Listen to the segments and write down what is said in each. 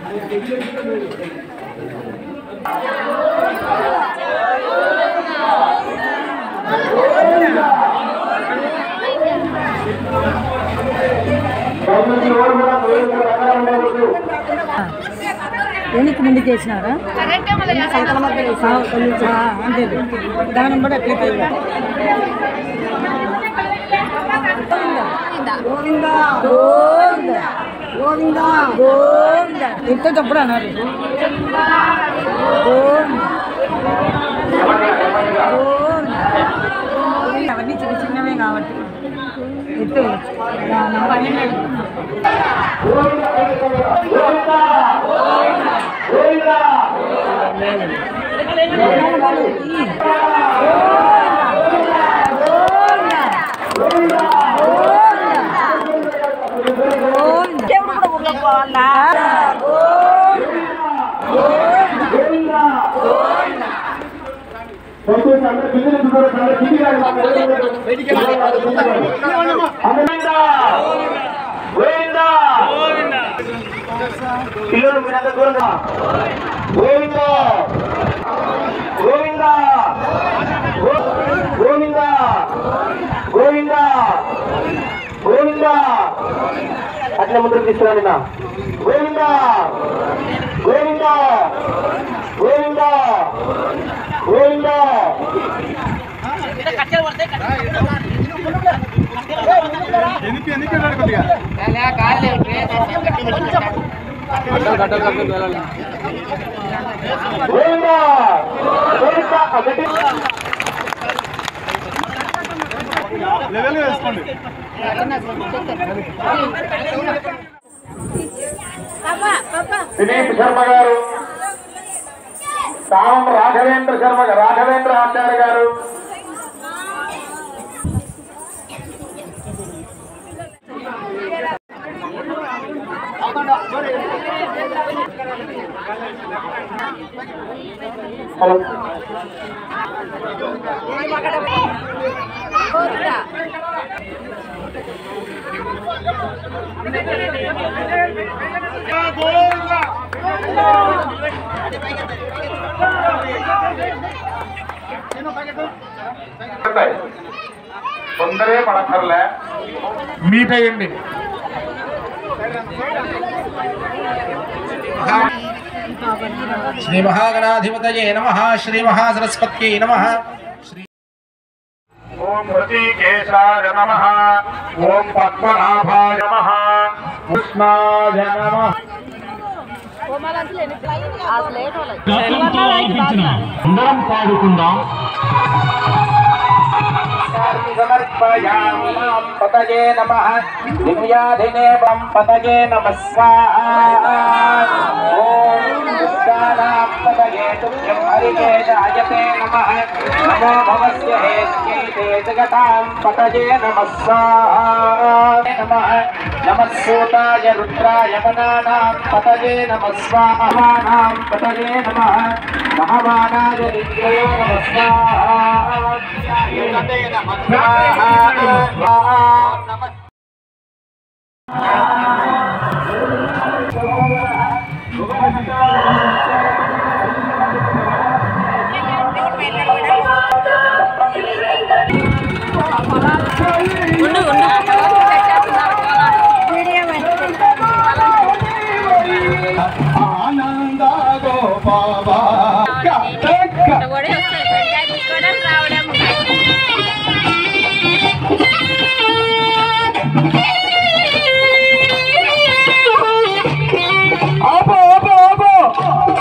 వెనక్కి ముందుకు వేసినారా అంతే దానం కూడా ఎట్లయితే గోవిందా గోవిందా గోవిందా గోవిందా ఇంత తప్పుడు అన్నారు గోవిందా గోవిందా అవన్నీ చిన్న చిన్నవే కాబట్టి ఎత్తు పన్నెండు దేవుడు కూడా ఊళ్ళోపోవాలా పిల్లలు మీరంతా దూరంగా గోవింద గోవింద గోవింద గోవింద గోవింద అట్లా ముందుకు తీసుకురండి నా గోవింద గోవింద గోవింద గోవింద గోవింద గోవింద ఆ గట్టి దిలీప్ శర్మ గారు తావం రాఘవేంద్ర శర్మ రాఘవేంద్ర ఆచార్య గారు హలో తొందరే పడక్కర్లే మీట్ అయ్యండి శ్రీ మహాగణాధిపతయే నమ శ్రీ మహాసరస్వత్యై నమ శ్రీ ఓం హృషికేశాయ నమ ఓం పద్మనాభాయ నమ కృష్ణాయ నమ అందరం పాడుకుందాం సమర్పయామాం పతయే నమ దివ్యాధినేవం పతయే నమ స్వాహా ఓం దుష్టానాం పతయే తుభ్యం హరికేశాయతే నమ నమో భవస్య హేత్యైతే జగతాం పతయే నమ స్వాహా నమ నమ సూతాయ రుద్రాయ గణానాం పతయే నమ స్వాహానాం పతయే నమ మహమానాయ దివ్యయో నమ స్వాహా ఆనంద గోపావా రావడం ఆపో ఆపో ఆపో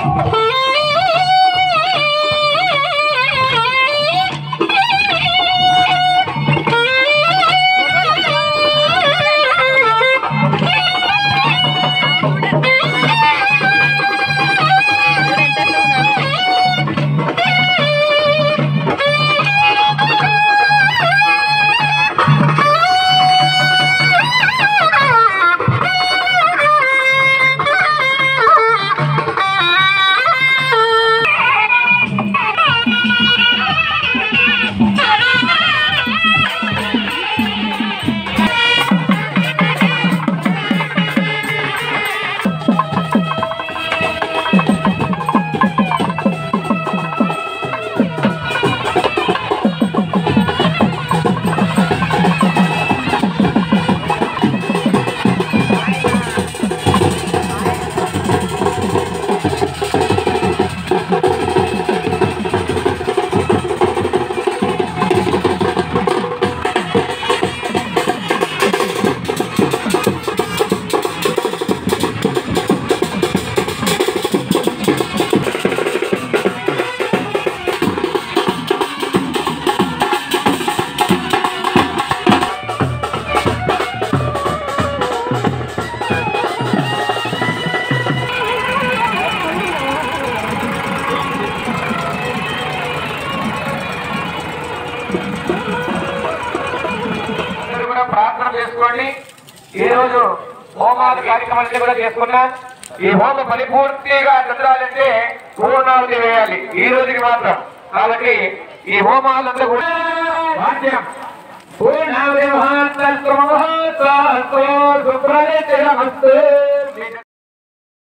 కార్యక్రమాలన్నీ కూడా చేసుకున్నాం ఈ హోమ పరిపూర్తిగా చదరాలంటే పూర్ణావతి వేయాలి ఈ రోజుకి మాత్రం కాబట్టి ఈ హోమాలంతా కూడా వాద్యం పూర్ణావతి మహాత్మ మహోత్సవ శుభ్రతే